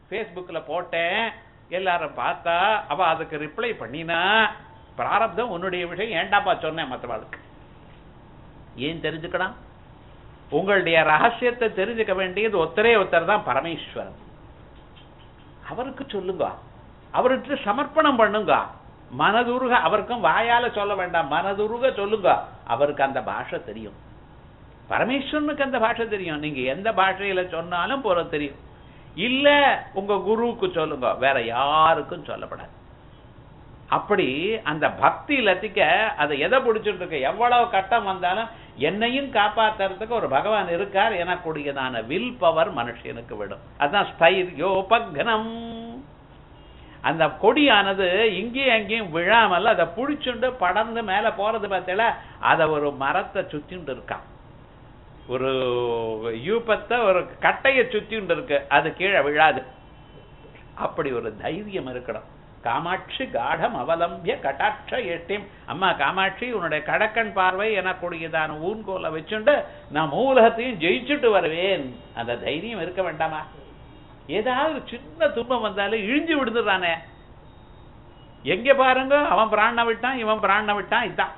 ஃபேஸ்புக்ல போட்டேன் எல்லாரும் பார்த்தா அவ அதுக்கு ரிப்ளை பண்ணினா பிராரப்தம் உன்னுடைய விஷயம் ஏண்டாப்பா சொன்னேன் மற்றவாளுக்கு ஏன் தெரிஞ்சுக்கணும் உங்களுடைய ரகசியத்தை தெரிஞ்சுக்க வேண்டியது ஒத்தரே ஒருத்தர் தான் பரமேஸ்வரன் அவருக்கு சொல்லுங்க அவருக்கு சமர்ப்பணம் பண்ணுங்க மனதுருக அவருக்கும் வாயால சொல்ல வேண்டாம் மனதுருக சொல்லுங்க அவருக்கு அந்த பாஷை தெரியும் பரமேஸ்வரனுக்கு அந்த பாஷை தெரியும் நீங்க எந்த பாஷையில சொன்னாலும் போற தெரியும் இல்ல உங்க குருவுக்கு சொல்லுங்க வேற யாருக்கும் சொல்லப்படாது அப்படி அந்த பக்தி லத்திக்க அதை எதை பிடிச்சிட்டு இருக்கு எவ்வளவு கட்டம் வந்தாலும் என்னையும் காப்பாத்துறதுக்கு ஒரு பகவான் இருக்கார் எனக்கூடியதான வில் பவர் மனுஷனுக்கு விடும் அதான் ஸ்தைரியோபக்னம் அந்த கொடியானது இங்கேயும் அங்கேயும் விழாமல் அதை புடிச்சுண்டு படர்ந்து மேல போறது பார்த்தீங்களா அதை ஒரு மரத்தை சுத்திண்டு இருக்கான் ஒரு யூபத்தை ஒரு கட்டையை சுத்திண்டு இருக்கு அது கீழே விழாது அப்படி ஒரு தைரியம் இருக்கணும் காமாட்சி காடம் அவலம்பிய கட்டாட்ச எட்டிம் அம்மா காமாட்சி உன்னுடைய கடக்கன் பார்வை எனக்கூடியதான ஊன்கோலை வச்சுண்டு நான் மூலகத்தையும் ஜெயிச்சுட்டு வருவேன் அந்த தைரியம் இருக்க வேண்டாமா ஏதாவது ஒரு சின்ன துன்பம் வந்தாலும் இழிஞ்சு விடுதுறானே எங்க பாருங்க அவன் பிராண விட்டான் இவன் பிராண விட்டான் இதான்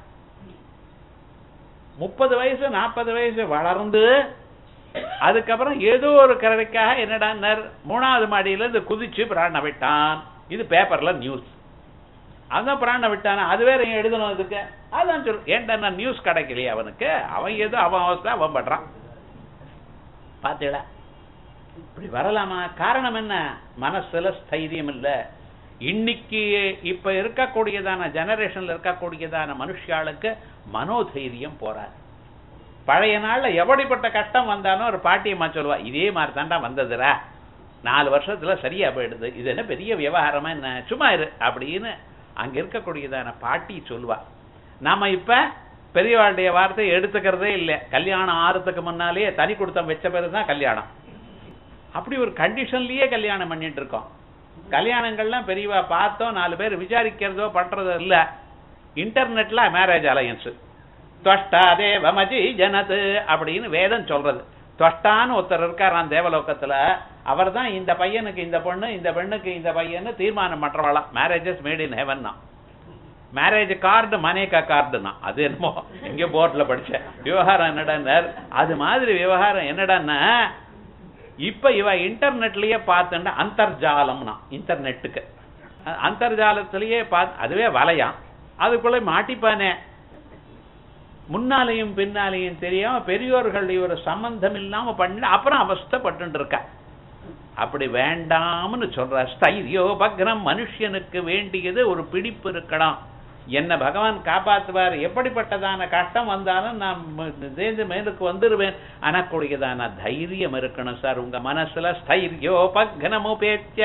முப்பது வயசு நாற்பது வயசு வளர்ந்து அதுக்கப்புறம் ஏதோ ஒரு கரடிக்காக என்னடா மூணாவது மாடியில இருந்து குதிச்சு பிராண விட்டான் இது பேப்பர்ல நியூஸ் அதான் பிராண விட்டானா அது வேற ஏன் எழுதணும் அதுக்கு அதான் சொல்லு ஏன்டா நியூஸ் கிடைக்கலையே அவனுக்கு அவன் ஏதோ அவன் அவஸ்தை அவன் பண்றான் பாத்தீங்களா இப்படி வரலாமா காரணம் என்ன மனசுல ஸ்தைரியம் இல்ல இன்னைக்கு இப்ப இருக்கக்கூடியதான ஜெனரேஷன்ல இருக்கக்கூடியதான மனுஷாளுக்கு மனோதைரியம் போறாது பழைய நாள்ல எப்படிப்பட்ட கஷ்டம் வந்தாலும் ஒரு பாட்டியம்மா சொல்லுவா இதே மாதிரி தாண்டா வந்ததுரா நாலு வருஷத்துல சரியா போயிடுது இது என்ன பெரிய விவகாரமா என்ன சும்மா இரு அப்படின்னு அங்க இருக்கக்கூடியதான பாட்டி சொல்லுவா நாம இப்ப பெரியவாளுடைய வார்த்தையை எடுத்துக்கிறதே இல்லை கல்யாணம் ஆறதுக்கு முன்னாலேயே தனி கொடுத்தம் வச்ச பிறகுதான் கல்யாணம் அப்படி ஒரு கண்டிஷன்லயே கல்யாணம் பண்ணிட்டு இருக்கோம் கல்யாணங்கள்லாம் பெரியவா பார்த்தோம் நாலு பேர் விசாரிக்கிறதோ பண்றதோ இல்ல இன்டர்நெட்ல மேரேஜ் அலையன்ஸ் தொஷ்டா தேவமஜி ஜனது அப்படின்னு வேதம் சொல்றது தொஷ்டான்னு ஒருத்தர் இருக்காராம் தேவலோகத்துல அவர் தான் இந்த பையனுக்கு இந்த பொண்ணு இந்த பெண்ணுக்கு இந்த பையன்னு தீர்மானம் பண்றவளாம் மேரேஜஸ் மேட் இன் ஹெவன் தான் மேரேஜ் கார்டு மனேகா கார்டுனா அது என்னமோ எங்க போர்ட்ல படிச்சேன் விவகாரம் என்னடா அது மாதிரி விவகாரம் என்னடான்னா இப்ப இவ இன்டர்நெட்லயே பார்த்துட்டா அந்தர்ஜாலம்னா இன்டர்நெட்டுக்கு அந்தர்ஜாலத்திலேயே பார்த்து அதுவே வலையாம் அதுக்குள்ள மாட்டிப்பானே முன்னாலையும் பின்னாலையும் தெரியாம பெரியோர்கள் இவர் சம்பந்தம் இல்லாம பண்ணி அப்புறம் அவஸ்தப்பட்டு இருக்கா அப்படி வேண்டாம்னு சொல்ற ஸ்தைரியோபக்னம் மனுஷனுக்கு வேண்டியது ஒரு பிடிப்பு இருக்கணும் என்ன பகவான் காப்பாத்துவார் எப்படிப்பட்டதான கஷ்டம் வந்தாலும் நான் சேர்ந்து மேலுக்கு வந்துருவேன் அனக்கூடியதான தைரியம் இருக்கணும் சார் உங்க மனசுல ஸ்தைரியோபக்னமுபேத்திய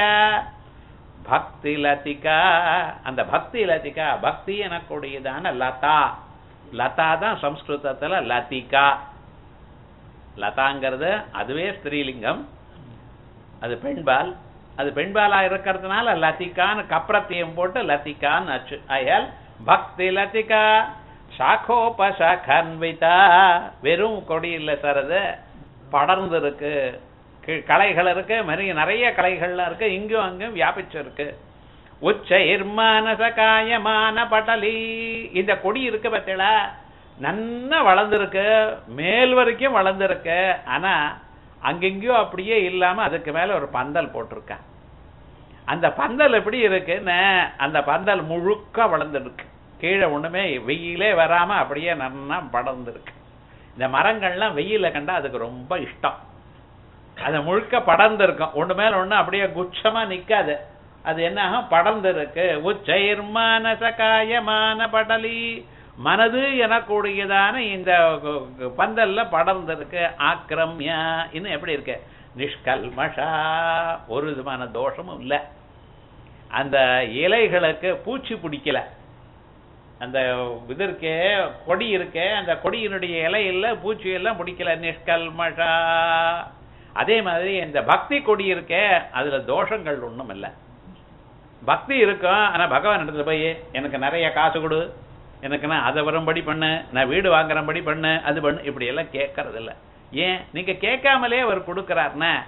பக்தி லதிகா அந்த பக்தி லதிகா பக்தி எனக்கூடியதான லதா லதா தான் சம்ஸ்கிருதத்துல லதிகா லதாங்கிறது அதுவே ஸ்திரீலிங்கம் அது பெண்பால் அது பெண்பாலா இருக்கிறதுனால லதிகான்னு கப்ரத்தியம் போட்டு லதிகான்னு ஆச்சு அயல் பக்தி லதிகா சாக்கோபசான்விதா வெறும் கொடி இல்லை சார் அது படர்ந்து இருக்கு கலைகள் இருக்கு நிறைய நிறைய கலைகள்லாம் இருக்கு இங்கும் அங்கும் வியாபிச்சு இருக்கு உச்சைர்மானச காயமான படலி இந்த கொடி இருக்கு பார்த்தீங்களா நன்னா வளர்ந்துருக்கு மேல் வரைக்கும் வளர்ந்துருக்கு ஆனா அங்கெங்கயோ அப்படியே இல்லாம அதுக்கு மேல ஒரு பந்தல் போட்டிருக்கேன் அந்த பந்தல் எப்படி இருக்குன்னு அந்த பந்தல் முழுக்க வளர்ந்துருக்கு கீழே ஒண்ணுமே வெயிலே வராம அப்படியே நன்னா படர்ந்துருக்கு இந்த மரங்கள்லாம் வெயில கண்டா அதுக்கு ரொம்ப இஷ்டம் அது முழுக்க படர்ந்து இருக்கும் ஒண்ணு மேல ஒண்ணு அப்படியே குச்சமா நிக்காது அது என்ன ஆகும் படர்ந்து இருக்கு உச்சைர்மான காயமான படலி மனது எனக்கூடியதான இந்த பந்தல்ல படர்ந்து இருக்கு ஆக்கிரமியா இன்னும் எப்படி இருக்கு நிஷ்கல்மஷா ஒரு விதமான தோஷமும் இல்லை அந்த இலைகளுக்கு பூச்சி பிடிக்கல அந்த இது இருக்கே கொடி இருக்கே அந்த கொடியினுடைய இலையில பூச்சி எல்லாம் பிடிக்கல நிஷ்கல்மஷா அதே மாதிரி இந்த பக்தி கொடி இருக்கே அதுல தோஷங்கள் ஒண்ணும் இல்லை பக்தி இருக்கும் ஆனா பகவான் இடத்துல போய் எனக்கு நிறைய காசு கொடு எனக்கு நான் அதை வரும்படி பண்ணு நான் வீடு வாங்குறபடி பண்ணு அது பண்ணு இப்படி எல்லாம் கேட்கறது இல்ல ஏன் நீங்க கேட்காமலே அவர் கொடுக்கறாருன்னா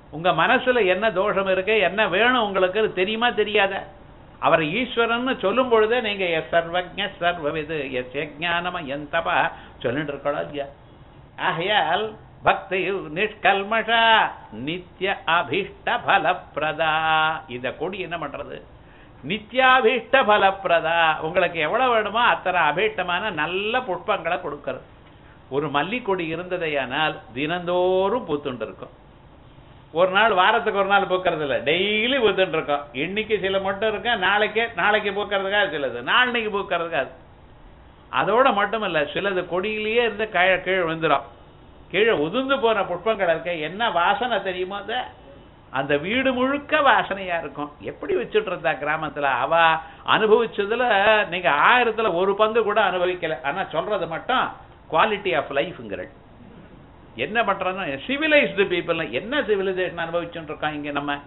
உங்க மனசுல என்ன தோஷம் இருக்கு என்ன வேணும் உங்களுக்கு தெரியுமா தெரியாத அவர் ஈஸ்வரன் சொல்லும் பொழுதே நீங்க எஸ் சர்வஜ சர்வவிது எஸ் யஜானம எந்தபா சொல்லிட்டு இருக்கணும் இல்லையா ஆகையால் பக்தி நிஷ்கல்மஷா நித்திய அபிஷ்ட பலப்பிரதா இந்த கொடி என்ன பண்றது நித்யாபீஷ்ட பலப்பிரதா உங்களுக்கு எவ்வளவு வேணுமோ அத்தனை அபீஷ்டமான நல்ல புஷ்பங்களை கொடுக்கிறது ஒரு மல்லிக்கொடி இருந்ததையானால் தினந்தோறும் பூத்துண்டு இருக்கும் ஒரு நாள் வாரத்துக்கு ஒரு நாள் பூக்கிறது இல்லை டெய்லி பூத்துட்டு இருக்கோம் இன்னைக்கு சில மட்டும் இருக்கும் நாளைக்கே நாளைக்கு பூக்கிறதுக்காக சிலது நாளைக்கு பூக்கிறதுக்காக அதோட மட்டும் இல்ல சிலது கொடியிலேயே இருந்து கீழே கீழே விழுந்துடும் கீழே உதிர்ந்து போன புஷ்பங்கள் இருக்க என்ன வாசனை தெரியுமோ அது அந்த வீடு முழுக்க வாசனையா இருக்கும் எப்படி வச்சுட்டு இருந்தா கிராமத்துல அவ அனுபவிச்சதுல நீங்க ஆயிரத்துல ஒரு பங்கு கூட அனுபவிக்கல ஆனா சொல்றது மட்டும் குவாலிட்டி ஆஃப் லைஃப்ங்கிறது என்ன பண்றோம்னா சிவிலைஸ்டு பீப்புள் என்ன சிவிலைசேஷன் அனுபவிச்சுட்டு இருக்கோம் இங்க நம்ம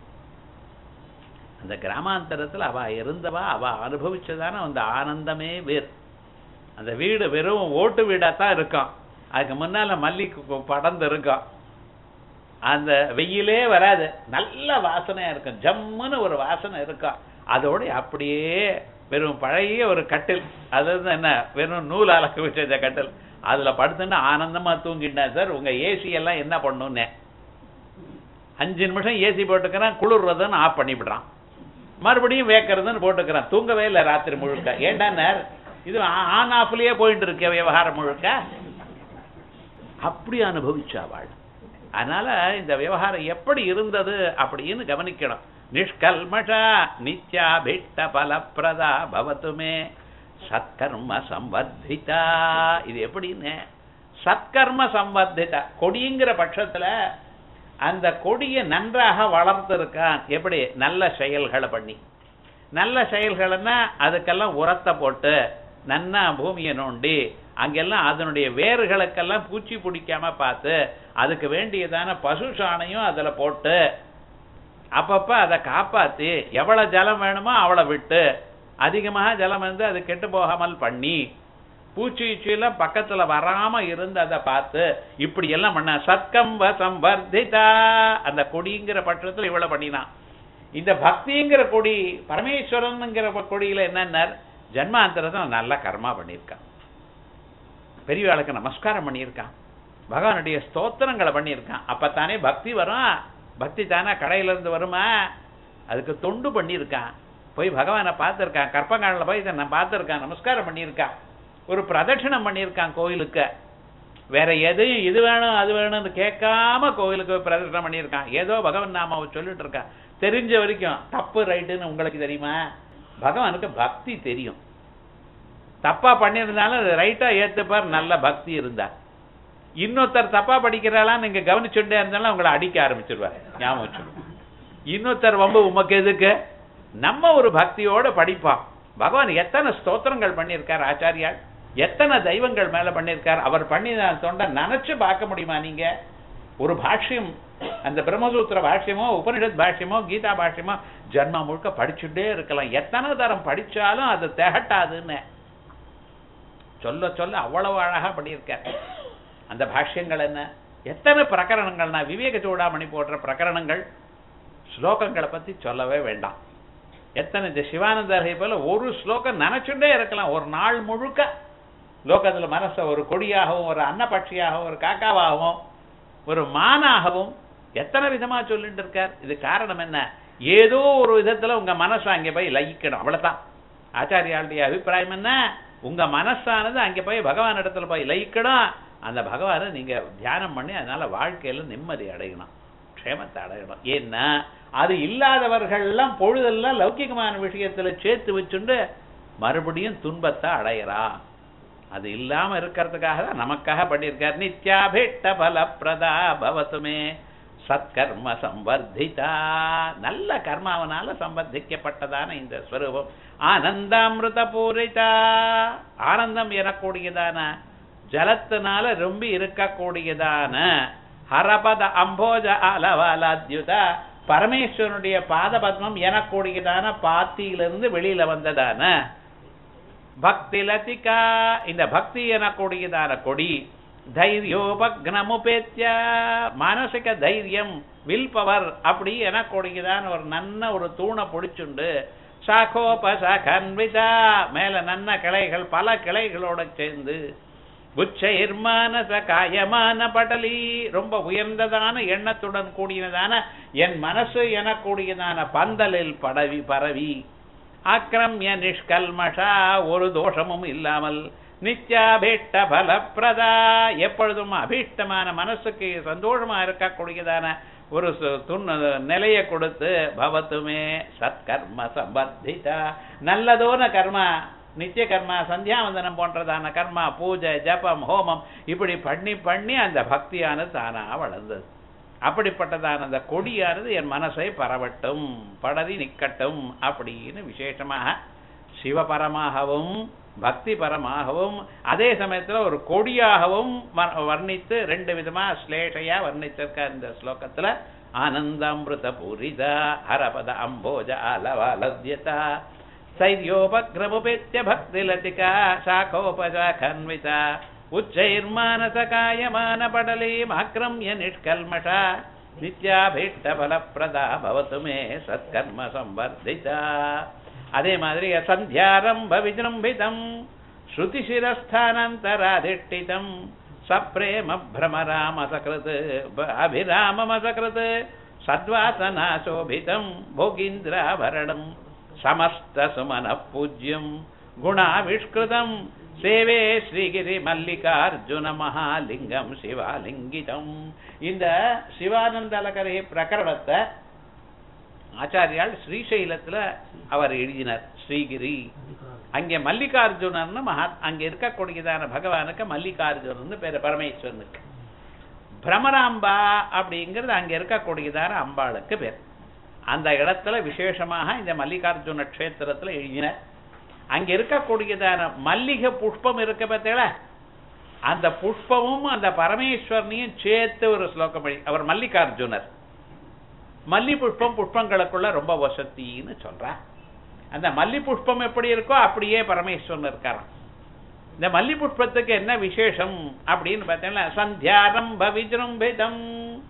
அந்த கிராமாந்தரத்துல அவ இருந்தவா அவ அனுபவிச்சதான அந்த ஆனந்தமே வேறு அந்த வீடு வெறும் ஓட்டு வீடா தான் இருக்கும் அதுக்கு முன்னால மல்லி கு- படர்ந்து இருக்கும் அந்த வெயிலே வராது நல்ல வாசனையா இருக்கும் ஜம்முன்னு ஒரு வாசனை இருக்கும் அதோட அப்படியே வெறும் பழைய ஒரு கட்டில் அது வந்து என்ன வெறும் நூல் அலக்க வச்ச கட்டில் அதுல படுத்துன்னு ஆனந்தமா தூங்கிட்டேன் சார் உங்க ஏசி எல்லாம் என்ன பண்ணுன்னு அஞ்சு நிமிஷம் ஏசி போட்டுக்கிறான் குளிர்றதுன்னு ஆஃப் பண்ணிவிடுறான் மறுபடியும் வேக்கிறதுன்னு போட்டுக்கிறான் தூங்கவே இல்லை ராத்திரி முழுக்க ஏண்டான்னார் இது ஆன் ஆஃப்லயே போயிட்டு இருக்க விவகாரம் முழுக்க அப்படி அனுபவிச்சா வாழ் அதனால இந்த விவகாரம் எப்படி இருந்தது அப்படின்னு கவனிக்கணும் நிஷ்கல்மஷா நித்யாபிஷ்ட பலப்பிரதா பவத்துமே சத்கர்ம சம்வர்த்திதா இது எப்படின்னு சத்கர்ம சம்வர்த்திதா கொடிங்கிற பட்சத்துல அந்த கொடியை நன்றாக வளர்த்திருக்கான் எப்படி நல்ல செயல்களை பண்ணி நல்ல செயல்கள்னா அதுக்கெல்லாம் உரத்தை போட்டு நன்னா பூமியை நோண்டி அங்கெல்லாம் அதனுடைய வேர்களுக்கெல்லாம் பூச்சி பிடிக்காம பார்த்து அதுக்கு வேண்டியதான பசு சாணையும் அதுல போட்டு அப்பப்ப அதை காப்பாத்தி எவ்வளவு ஜலம் வேணுமோ அவளை விட்டு அதிகமாக ஜலம் வந்து அது கெட்டு போகாமல் பண்ணி பூச்சி எல்லாம் பக்கத்துல வராம இருந்து அதை பார்த்து இப்படி எல்லாம் பண்ண சத்கம்ப சம்வர்த்திதா அந்த கொடிங்கிற பட்சத்துல இவ்வளவு பண்ணினான் இந்த பக்திங்கிற கொடி பரமேஸ்வரனுங்கிற கொடியில என்னன்னார் ஜன்மாந்தரத்தை நல்ல கர்மா பண்ணியிருக்கான் பெரியவாளுக்கு நமஸ்காரம் பண்ணியிருக்கான் பகவானுடைய ஸ்தோத்திரங்களை பண்ணியிருக்கான் அப்பத்தானே பக்தி வரும் பக்தி தானே கடையில இருந்து வருமா அதுக்கு தொண்டு பண்ணியிருக்கான் போய் பகவானை பார்த்திருக்கான் கற்பங்காலில் போய் இதை நான் பார்த்திருக்கான் நமஸ்காரம் பண்ணியிருக்கான் ஒரு பிரதட்சணம் பண்ணியிருக்கான் கோயிலுக்கு வேற எதையும் இது வேணும் அது வேணும்னு கேட்காம கோயிலுக்கு போய் பிரதட்சணம் பண்ணியிருக்கான் ஏதோ பகவான் நாமாவை சொல்லிட்டு இருக்கான் தெரிஞ்ச வரைக்கும் தப்பு ரைட்டுன்னு உங்களுக்கு தெரியுமா பகவானுக்கு பக்தி தெரியும் தப்பா பண்ணியிருந்தாலும் அது ரைட்டா ஏத்துப்பார் நல்ல பக்தி இருந்தா இன்னொருத்தர் தப்பா படிக்கிறாளாம் நீங்க கவனிச்சுட்டே இருந்தாலும் உங்களை அடிக்க ஆரம்பிச்சிருவார் ஞாபகம் வச்சுக்கணும் இன்னொருத்தர் வம்பு உமக்கு எதுக்கு நம்ம ஒரு பக்தியோட படிப்போம் பகவான் எத்தனை ஸ்தோத்திரங்கள் பண்ணியிருக்கார் ஆச்சாரியால் எத்தனை தெய்வங்கள் மேல பண்ணியிருக்கார் அவர் பண்ணின தொண்டை நினைச்சு பார்க்க முடியுமா நீங்க ஒரு பாஷ்யம் அந்த பிரம்மசூத்திர பாஷ்யமோ உபனிஷத் பாஷ்யமோ கீதா பாஷ்யமோ ஜன்மா முழுக்க படிச்சுட்டே இருக்கலாம் எத்தனை தரம் படிச்சாலும் அது திகட்டாதுன்னு சொல்ல சொல்ல அவ்வளவு அழகா பண்ணியிருக்கார் அந்த பாஷ்யங்கள் என்ன எத்தனை பிரகரணங்கள்னா விவேக சூடாமணி போன்ற பிரகரணங்கள் ஸ்லோகங்களை பத்தி சொல்லவே வேண்டாம் எத்தனை இந்த சிவானந்தரை போல ஒரு ஸ்லோகம் நினைச்சுட்டே இருக்கலாம் ஒரு நாள் முழுக்க லோகத்துல மனசை ஒரு கொடியாகவும் ஒரு அன்னபட்சியாகவும் ஒரு காக்காவாகவும் ஒரு மானாகவும் எத்தனை விதமா சொல்லிட்டு இருக்கார் இது காரணம் என்ன ஏதோ ஒரு விதத்துல உங்க மனசை அங்கே போய் லயிக்கணும் அவ்வளவுதான் ஆச்சாரியாளுடைய அபிப்பிராயம் என்ன உங்க மனசானது அங்கே போய் பகவான் இடத்துல போய் லயிக்கணும் அந்த பகவானை நீங்க தியானம் பண்ணி அதனால வாழ்க்கையில நிம்மதி அடையணும் க்ஷேமத்தை அடையணும் ஏன்னா அது இல்லாதவர்கள் எல்லாம் பொழுதெல்லாம் லௌகிகமான விஷயத்துல சேர்த்து வச்சுண்டு மறுபடியும் துன்பத்தை அடையறா அது இல்லாம இருக்கிறதுக்காக தான் நமக்காக பண்ணியிருக்கார் நித்யாபிட்ட பலப்பிரதா பவத்துமே சத்கர்ம சம்பர்திதா நல்ல கர்மாவனால சம்பர்திக்கப்பட்டதான இந்த ஸ்வரூபம் ஆனந்தாமிருத பூரிதா ஆனந்தம் எனக்கூடியதான ஜலத்தினால ரொம்ப இருக்கக்கூடியதான ஹரபத அம்போஜ அலவாலாத்யுத பரமேஸ்வரனுடைய பாதபத்மம் எனக்கூடியதான பாத்தியிலிருந்து வெளியில வந்ததான பக்தி லதிகா இந்த பக்தி எனக்கூடியதான கொடி தைரியோபக்னமுபேத்திய மானசிக தைரியம் வில் பவர் அப்படி எனக்கூடியதான் ஒரு நன்ன ஒரு தூணை பிடிச்சுண்டு சாகோபசாகன்விதா மேல நன்ன கிளைகள் பல கிளைகளோட சேர்ந்து உச்சைர்மானச காயமான படலி ரொம்ப உயர்ந்ததான எண்ணத்துடன் கூடியதான என் மனசு எனக்கூடியதான பந்தலில் படவி பரவி ஆக்கிரமிய நிஷ்கல்மஷா ஒரு தோஷமும் இல்லாமல் நித்யாபீஷ்ட பலப்பிரதா எப்பொழுதும் அபீஷ்டமான மனசுக்கு சந்தோஷமா இருக்கக்கூடியதான ஒரு சு- துண்ண நிலையை கொடுத்து பவத்துமே சத்கர்ம சம்பத்திதா நல்லதோன கர்மா நித்திய கர்மா சந்தியாவந்தனம் போன்றதான கர்மா பூஜை ஜபம் ஹோமம் இப்படி பண்ணி பண்ணி அந்த பக்தியானது தானா வளர்ந்தது அப்படிப்பட்டதான அந்த கொடியானது என் மனசை பரவட்டும் படரி நிக்கட்டும் அப்படின்னு விசேஷமாக சிவபரமாகவும் பக்தி பரமாகவும் அதே சமயத்துல ஒரு கொடியாகவும் வ- வர்ணித்து ரெண்டு விதமா ஸ்லேஷையா வர்ணிச்சிருக்க இந்த ஸ்லோகத்துல ஆனந்தாமிருத பூரிதா ஹரபத அம்போஜ அலவலத்யதா சைர்யோபக்ரமுபேத்திய பக்திலதிகா சாகோபசாகன்விதா உच्चैर्मानसकायमानपटलीमाक्रम्य निष्कल्मषा நித்யாபீஷ்டபலப்பிரதா பவத்து மே சத்கர்ம சம்பர்திதா அதே மாதிரி சந்தியாரம்ப விஜృంభిதம் ஸ்ருதிசிரஸ்தானந்தராதிஷ்டிதம் சப்ரேம பிரமராமசகிருத் அபிராமமசகிருத் சத்வாசனாசோபிதம் போகீந்திராபரணம் சமஸ்தசுமன பூஜ்யம் குணாவிஷ்கிருதம் சேவே ஸ்ரீகிரி மல்லிகார்ஜுன மகாலிங்கம் சிவாலிங்கிதம் இந்த சிவானந்த அலகரி பிரகரணத்தை ஆச்சாரியால் ஸ்ரீசைலத்துல அவர் எழுதினார் ஸ்ரீகிரி அங்கே மல்லிகார்ஜுனர்னு மகா அங்க இருக்கக்கூடியதான பகவானுக்கு மல்லிகார்ஜுனர்னு பேரு பரமேஸ்வரனுக்கு பிரமராம்பா அப்படிங்கிறது அங்க இருக்கக்கூடியதான அம்பாளுக்கு பேர் அந்த இடத்துல விசேஷமாக இந்த மல்லிகார்ஜுன க்ஷேத்திரத்துல எழுதினார் அங்க இருக்கக்கூடியதான மல்லிகை புஷ்பம் இருக்க பார்த்தீங்களா அந்த புஷ்பமும் அந்த பரமேஸ்வரனையும் சேர்த்து ஒரு ஸ்லோகம் எழுதி அவர் மல்லிகார்ஜுனர் மல்லி புஷ்பம் புஷ்பங்களுக்குள்ள ரொம்ப வசத்தின்னு சொல்றா அந்த மல்லி புஷ்பம் எப்படி இருக்கோ அப்படியே பரமேஸ்வரன் இருக்காராம் இந்த மல்லி புஷ்பத்துக்கு என்ன விசேஷம் அப்படின்னு பார்த்தீங்கன்னா சந்தியாரம்ப விஜృంభిதம்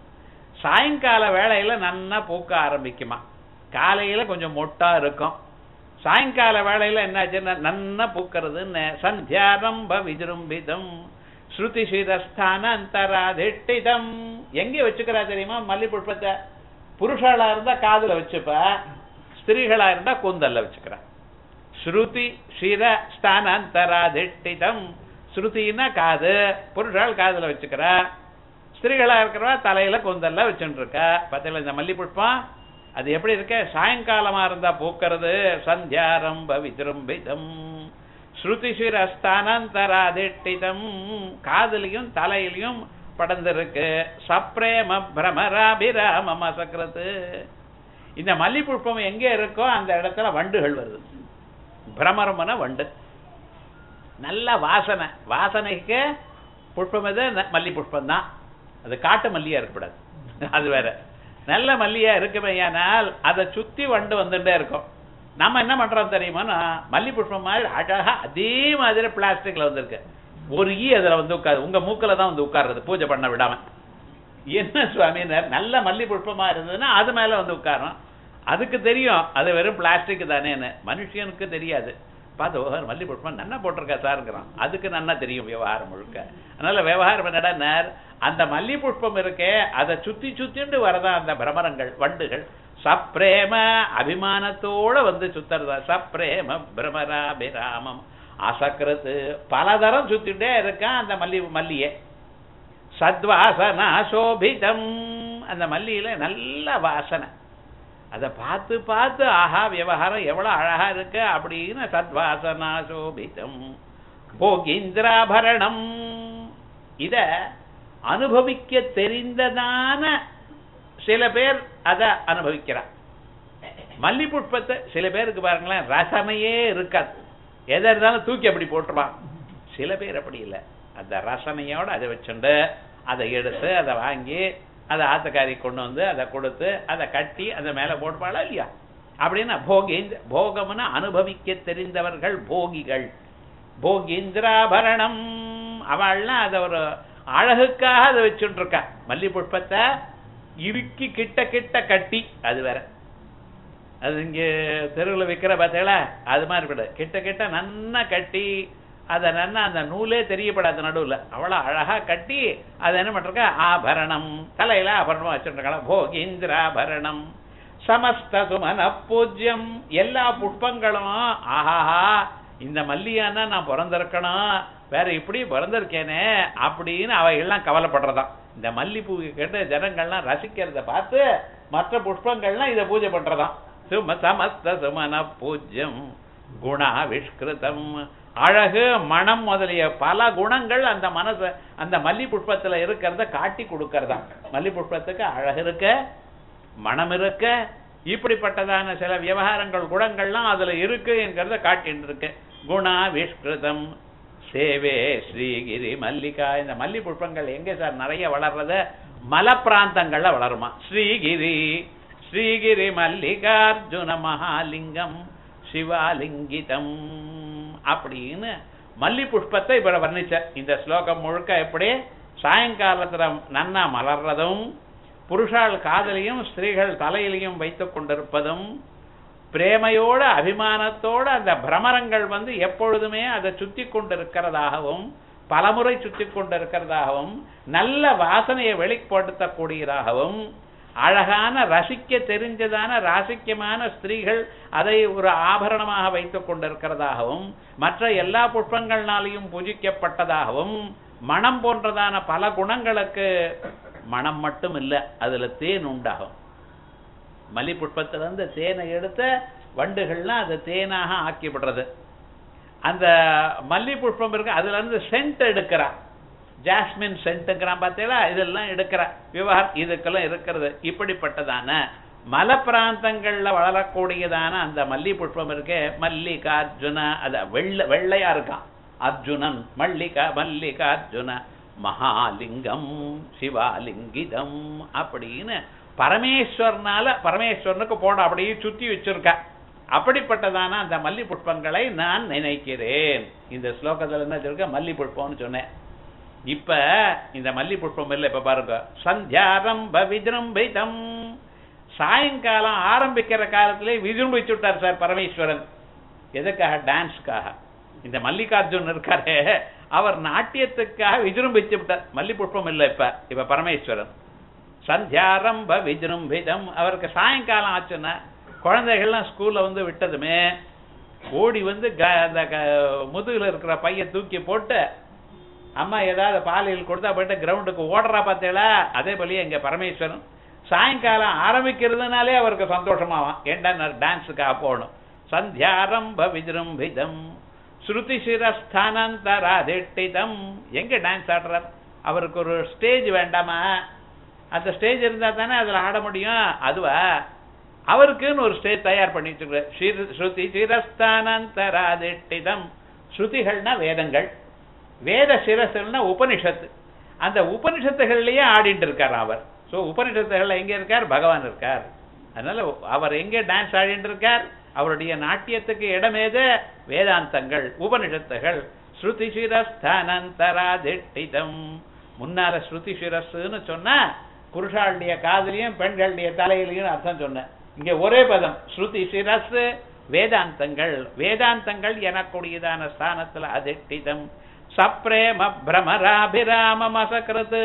சாயங்கால வேளையில நன்னா பூக்க ஆரம்பிக்குமா காலையில கொஞ்சம் மொட்டா இருக்கும் சாயங்கால வேளையில என்னாச்சுன்னா நன்னா பூக்கிறதுன்னு சந்தியாரம்ப விஜృంభిதம் ஸ்ருதி சிரஸ்தான அந்தராதிஷ்டிதம் எங்க வச்சுக்கிறா தெரியுமா மல்லி புஷ்பத்தை புருஷாளா இருந்தா காதுல வச்சுப்பா ஸ்திரீகளா இருந்தா கூந்தல்ல வச்சுக்கிறா ஸ்ருதி சிர ஸ்தானாந்தராதிஷ்டிதம் ஸ்ருதினா காது புருஷால் காதுல வச்சுக்கிறா ஸ்திரீகளா இருக்கிறவா தலையில கூந்தல்ல வச்சுட்டு இருக்கா பார்த்தீங்களா இந்த மல்லி புஷ்பம் அது எப்படி இருக்க சாயங்காலமா இருந்தா பூக்கிறது சந்தியாரம்ப விஜృంభిதம் ஸ்ருதி சிர ஸ்தானாந்தராதிஷ்டிதம் காதுலயும் தலையிலையும் படர்ந்திருக்கு சப்ரேம பிரமராபிராம மசக்கிறது இந்த மல்லி புஷ்பம் எங்க இருக்கோ அந்த இடத்துல வண்டுகள் வருது பிரமரம்னா வண்டு நல்ல வாசனை வாசனைக்கு புஷ்பம் எது ந- மல்லி புஷ்பம் தான் அது காட்டு மல்லியா இருக்கக்கூடாது அது வேற நல்ல மல்லியா இருக்குமையானால் அதை சுத்தி வண்டு வந்துட்டே இருக்கும் நம்ம என்ன பண்றோம் தெரியுமா மல்லி புஷ்பம் மாதிரி அழகா அதே மாதிரி பிளாஸ்டிக்ல வந்திருக்கு ஒரு ஈ அதுல வந்து உட்காரு உங்க மூக்குல தான் வந்து உட்காருறது பூஜை பண்ண விடாம என்ன சுவாமினர் நல்ல மல்லி புஷ்பமா இருந்ததுன்னா அது மேல வந்து உட்காரும் அதுக்கு தெரியும் அது வெறும் பிளாஸ்டிக் தானேன்னு மனுஷனுக்கு தெரியாது பார்த்து ஓஹர் மல்லி புஷ்பம் நன்னா போட்டிருக்கா சாருங்கிறான் அதுக்கு நன்னா தெரியும் விவகாரம் முழுக்க அதனால விவகாரம் என்னடா நேர் அந்த மல்லி புஷ்பம் இருக்கே அதை சுத்தி சுத்திண்டு வரதா அந்த பிரமரங்கள் வண்டுகள் சப்ரேம அபிமானத்தோட வந்து சுத்துறதா சப்ரேம பிரமராபிராமம் அசக்ரத்து பலதரம் சுத்திட்டே இருக்கான் அந்த மல்லி மல்லியை சத்வாசனா சோபிதம் அந்த மல்லியில நல்ல வாசனை அதை பார்த்து பார்த்து ஆஹா விவகாரம் எவ்வளவு அழகா இருக்கு அப்படின்னு சத்வாசனா சோபிதம் போகீந்திராபரணம் இத அனுபவிக்க தெரிந்ததான சில பேர் அத அனுபவிக்கிறார் மல்லி புஷ்பத்தை சில பேருக்கு பாருங்களேன் ரசனையே இருக்காது எதை இருந்தாலும் தூக்கி அப்படி போட்டுருவான் சில பேர் அப்படி இல்லை அந்த ரசனையோட அதை வச்சுண்டு அதை எடுத்து அதை வாங்கி அதை ஆத்துக்காரி கொண்டு வந்து அதை கொடுத்து அதை கட்டி அதை மேல போட்டுப்பாளா இல்லையா அப்படின்னா போகேந்திர போகம்னு அனுபவிக்க தெரிந்தவர்கள் போகிகள் போகீந்திராபரணம் அவள்லாம் அதை ஒரு அழகுக்காக அதை வச்சுட்டு இருக்கா மல்லி புஷ்பத்தை இறுக்கி கிட்ட கிட்ட கட்டி அது வேற அது இங்க தெருவில் விற்கிற பார்த்தீங்களா அது மாதிரி கூட கிட்ட கிட்ட நன்னா கட்டி அதை நன்னா அந்த நூலே தெரியப்படாத நடுவுல அவ்வளோ அழகா கட்டி அதை என்ன பண்றாங்க ஆபரணம் தலையில ஆபரணமா வச்சுருக்காங்க போகீந்திராபரணம் சமஸ்த சுமன பூஜ்யம் எல்லா புஷ்பங்களும் ஆஹாஹா இந்த மல்லியானா நான் பிறந்திருக்கணும் வேற இப்படி பிறந்திருக்கேனே அப்படின்னு அவைகள்லாம் கவலைப்படுறதாம் இந்த மல்லிப்பூ கேட்டு ஜனங்கள்லாம் ரசிக்கிறத பார்த்து மற்ற புஷ்பங்கள்லாம் இதை பூஜை பண்றதாம் சும சமஸ்த சுமன பூஜ்யம் குணாவிஷ்கிருதம் அழகு மனம் முதலிய பல குணங்கள் அந்த மனசு அந்த மல்லி புஷ்பத்துல இருக்கிறத காட்டி கொடுக்கறதா மல்லி புஷ்பத்துக்கு அழகு இருக்க மனம் இருக்க இப்படிப்பட்டதான சில விவகாரங்கள் குணங்கள்லாம் அதுல இருக்கு என்கிறத காட்டின்னு இருக்கு குணாவிஷ்கிருதம் சேவே ஸ்ரீகிரி மல்லிகா இந்த மல்லி புஷ்பங்கள் எங்க சார் நிறைய வளர்றது மலை பிராந்தங்கள்ல வளருமா ஸ்ரீகிரி ஸ்ரீகிரி மல்லிகார்ஜுன மகாலிங்கம் சிவாலிங்கிதம் அப்படின்னு மல்லி புஷ்பத்தை இப்ப வர்ணிச்சார் இந்த ஸ்லோகம் முழுக்க எப்படி சாயங்காலத்துல நன்னா மலர்றதும் புருஷால் காதலையும் ஸ்திரீகள் தலையிலையும் வைத்துக் கொண்டிருப்பதும் பிரேமையோட அபிமானத்தோட அந்த பிரமரங்கள் வந்து எப்பொழுதுமே அதை சுத்தி கொண்டிருக்கிறதாகவும் பலமுறை சுத்தி கொண்டிருக்கிறதாகவும் நல்ல வாசனையை வெளிப்படுத்தக்கூடியதாகவும் அழகான ரசிக்க தெரிஞ்சதான ராசிக்கமான ஸ்திரீகள் அதை ஒரு ஆபரணமாக வைத்துக் கொண்டிருக்கிறதாகவும் மற்ற எல்லா புஷ்பங்கள்னாலையும் பூஜிக்கப்பட்டதாகவும் மனம் போன்றதான பல குணங்களுக்கு மனம் மட்டும் இல்லை அதுல தேன் உண்டாகும் மல்லி புஷ்பத்திலிருந்து தேனை எடுத்து வண்டுகள்லாம் அதை தேனாக ஆக்கி விடுறது அந்த மல்லி புஷ்பம் இருக்கு அதுல இருந்து சென்ட் எடுக்கிறா ஜாஸ்மின் சென்ட்டுங்கிறான் பார்த்தீங்களா இதெல்லாம் எடுக்கிற விவகாரம் இதுக்கெல்லாம் இருக்கிறது இப்படிப்பட்டதான மலை பிராந்தங்கள்ல வளரக்கூடியதான அந்த மல்லி புஷ்பம் இருக்கே மல்லிகார்ஜுன அத வெள்ளை வெள்ளையா இருக்கான் அர்ஜுனன் மல்லிகா மல்லிகார்ஜுன மகாலிங்கம் சிவாலிங்கிதம் அப்படின்னு பரமேஸ்வரனால பரமேஸ்வரனுக்கு போட அப்படியே சுத்தி வச்சிருக்கா அப்படிப்பட்டதான அந்த மல்லி புஷ்பங்களை நான் நினைக்கிறேன் இந்த ஸ்லோகத்துல என்ன சொல்லிருக்க மல்லி புஷ்பம்னு சொன்னேன் இப்ப இந்த மல்லி புஷ்பம் இல்ல இப்ப பாருங்க சந்தியாரம்ப விஜృంభిதம் சாயங்காலம் ஆரம்பிக்கிற காலத்திலே விஜృంభిச்சு விட்டார் சார் பரமேஸ்வரன் எதுக்காக டான்ஸ்க்காக இந்த மல்லிகார்ஜுன் இருக்காரே அவர் நாட்டியத்துக்காக விஜృంభిச்சு விட்டார் மல்லி புஷ்பம் இல்ல இப்ப இப்ப பரமேஸ்வரன் சந்தியாரம்ப விஜృంభిதம் அவருக்கு சாயங்காலம் ஆச்சுன்னா குழந்தைகள்லாம் ஸ்கூல்ல வந்து விட்டதுமே ஓடி வந்து க- அந்த க- முதுகுல இருக்கிற பைய தூக்கி போட்டு அம்மா ஏதாவது பாலியல் கொடுத்தா போயிட்டு கிரவுண்டுக்கு ஓடுறா பார்த்தீங்களா அதே போலயே எங்க பரமேஸ்வரன் சாயங்காலம் ஆரம்பிக்கிறதுனாலே அவருக்கு சந்தோஷமாவான் ஏண்டா டான்ஸுக்காக போகணும் சந்தியாரம்ப விஜృంభిதம் ஸ்ருதி சிரஸ்தானந்தராதிஷ்டிதம் எங்க டான்ஸ் ஆடுறார் அவருக்கு ஒரு ஸ்டேஜ் வேண்டாமா அந்த ஸ்டேஜ் இருந்தா தானே அதுல ஆட முடியும் அதுவா அவருக்குன்னு ஒரு ஸ்டேஜ் தயார் பண்ணி வச்சிருக்காரு ஸ்ருதி சிரஸ்தானந்தராதிஷ்டிதம் ஸ்ருதிகள்னா வேதங்கள் வேத சிரசுன்னா உபனிஷத்து அந்த உபனிஷத்துகள்லயே ஆடிட்டு இருக்கார் அவர் சோ உபனிஷத்துகள்ல எங்க இருக்கார் பகவான் இருக்கார் அதனால அவர் எங்க டான்ஸ் ஆடிட்டு இருக்கார் அவருடைய நாட்டியத்துக்கு இடமேது வேதாந்தங்கள் உபனிஷத்துகள் ஸ்ருதி சிரஸ்தானந்தராதிஷ்டிதம் முன்னால ஸ்ருதி சிரஸ்ன்னு சொன்னா புருஷாளுடைய காதலையும் பெண்களுடைய தலையிலையும் அர்த்தம் சொன்னேன் இங்க ஒரே பதம் ஸ்ருதி சிரஸ் வேதாந்தங்கள் வேதாந்தங்கள் எனக்கூடியதான ஸ்தானத்துல அதிஷ்டிதம் சப்ரேம பிரமராபிராமம் அசக்கிறது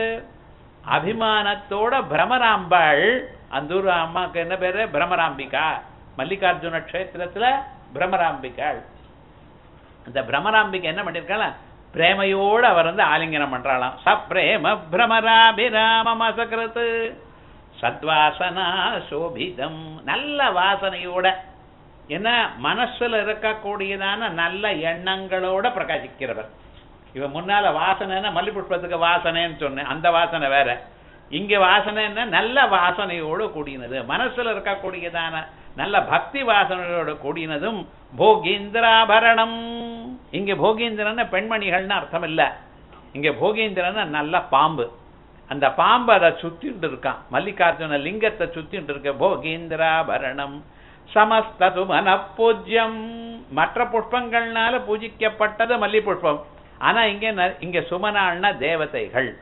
அபிமானத்தோட பிரமராம்பாள் அந்த ஊர் அம்மாக்கு என்ன பேரு பிரமராம்பிகா மல்லிகார்ஜுன க்ஷேத்திரத்துல பிரமராம்பிகாள் இந்த பிரமராம்பிகை என்ன பண்ணிருக்காளா பிரேமையோட அவர் வந்து ஆலிங்கனம் பண்றாளாம் சப்ரேம பிரமராபிராமம் அசக்கிறது சத்வாசனா சோபிதம் நல்ல வாசனையோட என்ன மனசுல இருக்கக்கூடியதான நல்ல எண்ணங்களோட பிரகாசிக்கிறவர் இவ முன்னால வாசனைன்னா மல்லி புஷ்பத்துக்கு வாசனைன்னு சொன்னேன் அந்த வாசனை வேற இங்க வாசனைன்னா நல்ல வாசனையோடு கூடினது மனசுல இருக்கக்கூடியதான நல்ல பக்தி வாசனையோடு கூடினதும் போகீந்திராபரணம் இங்க போகீந்திரன் பெண்மணிகள்னு அர்த்தம் இல்ல இங்க போகீந்திரன் நல்ல பாம்பு அந்த பாம்பு அதை சுத்திட்டு இருக்கான் மல்லிகார்ஜுன லிங்கத்தை சுத்திட்டு இருக்க போகீந்திராபரணம் சமஸ்தது மனப்பூஜ்யம் மற்ற புஷ்பங்கள்னால பூஜிக்கப்பட்டது மல்லி புஷ்பம் ஆனா இங்க ந- இங்க சுமனாள்னா தேவதைகள்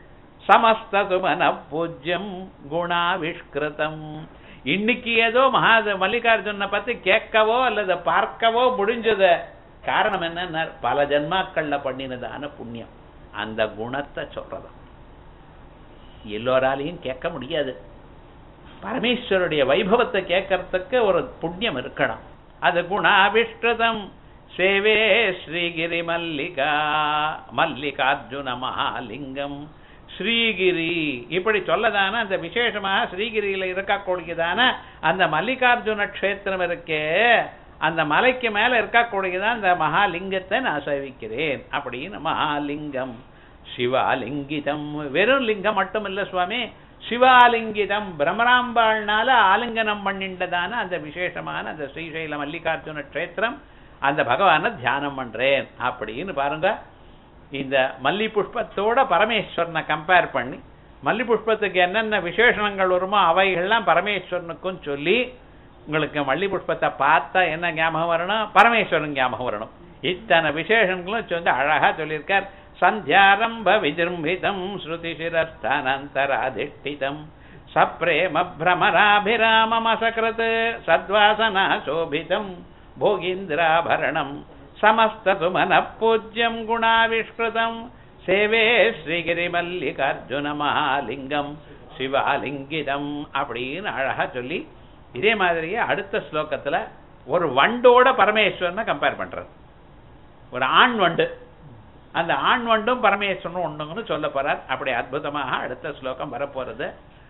சமஸ்ததுமன பூஜ்யம் குணாவிஷ்கிருதம் இன்னைக்கு ஏதோ மகா மல்லிகார்ஜுனை பத்தி கேட்கவோ அல்லது பார்க்கவோ முடிஞ்சது காரணம் என்ன பல ஜென்மாக்கள்ல பண்ணினதான புண்ணியம் அந்த குணத்தை சொல்றது எல்லோராலையும் கேட்க முடியாது பரமேஸ்வருடைய வைபவத்தை கேட்கறதுக்கு ஒரு புண்ணியம் இருக்கணும் அது குணாவிஷ்கிருதம் சேவே ஸ்ரீகிரி மல்லிகா மல்லிகார்ஜுன மகாலிங்கம் ஸ்ரீகிரி இப்படி சொல்லதான அந்த விசேஷமாக ஸ்ரீகிரியில இருக்கக்கூடியதான அந்த மல்லிகார்ஜுன க்ஷேத்திரம் இருக்கே அந்த மலைக்கு மேல இருக்கக்கூடியதான் அந்த மகாலிங்கத்தை நான் சேவிக்கிறேன் அப்படின்னு மகாலிங்கம் சிவாலிங்கிதம் வெறும் லிங்கம் மட்டும் இல்ல சுவாமி சிவாலிங்கிதம் பிரமராம்பாள்னால ஆலிங்கனம் பண்ணிண்டதான அந்த விசேஷமான அந்த ஸ்ரீசைல மல்லிகார்ஜுன க்ஷேத்திரம் அந்த பகவானை தியானம் பண்றேன் அப்படின்னு பாருங்க இந்த மல்லி புஷ்பத்தோட பரமேஸ்வரனை கம்பேர் பண்ணி மல்லி புஷ்பத்துக்கு என்னென்ன விசேஷணங்கள் வருமோ அவைகள்லாம் பரமேஸ்வரனுக்கும் சொல்லி உங்களுக்கு மல்லி புஷ்பத்தை பார்த்தா என்ன ஞாபகம் வரணும் பரமேஸ்வரன் ஞாபகம் வரணும் இத்தனை விசேஷங்களும் சொல்லி அழகா சொல்லியிருக்கார் சந்தியாரம்ப விஜృంభిதம் ஸ்ருதி சிரஸ்தானந்தராதிஷ்டிதம் சப்ரேம பிரமராபிராமமசகிருத் சத்வாசனா சோபிதம் போகீந்திராபரணம் சமஸ்ததுமன பூஜ்யம் குணாவிஷ்கிருதம் சேவே ஸ்ரீகிரி மல்லிகார்ஜுன மகாலிங்கம் சிவாலிங்கிதம் அப்படின்னு அழகா சொல்லி இதே மாதிரியே அடுத்த ஸ்லோகத்துல ஒரு வண்டோட பரமேஸ்வரனை கம்பேர் பண்றது ஒரு ஆண் வண்டு அந்த ஆண் வண்டும் பரமேஸ்வரனும் ஒண்ணுங்கன்னு சொல்ல போறார் அப்படி அற்புதமாக அடுத்த ஸ்லோகம் வரப்போறது